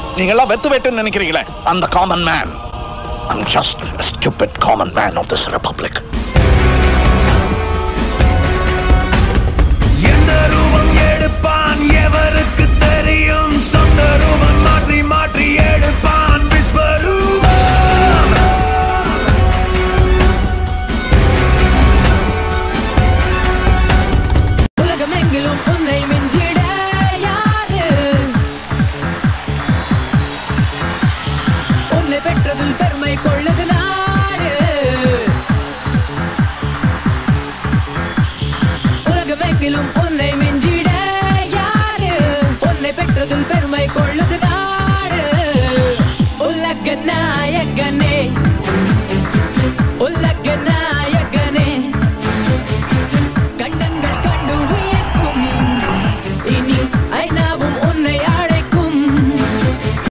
நீங்க எல்லாம் வெத்து வெட்டுன்னு நினைக்கிறீங்களே அந்த common man I'm just a stupid common man of this republic. எந்த ரூபம் எடுப்பான் எவருக்கு தெரியும் சொந்த ரூபம் மாற்றி மாற்றி எடுப்பான் விஸ்வரூபம் உலகமெங்கிலும் உன்னை மிஞ்சிட யாரு உன்னை பெற்றதில் பெருமை கொள்ளது நாடு உலகமெங்கிலும் உன்னை மிஞ்சிட யாரு உன்னை பெற்றதில் பெருமை கொள்ளது நாடு உலக நாயகனே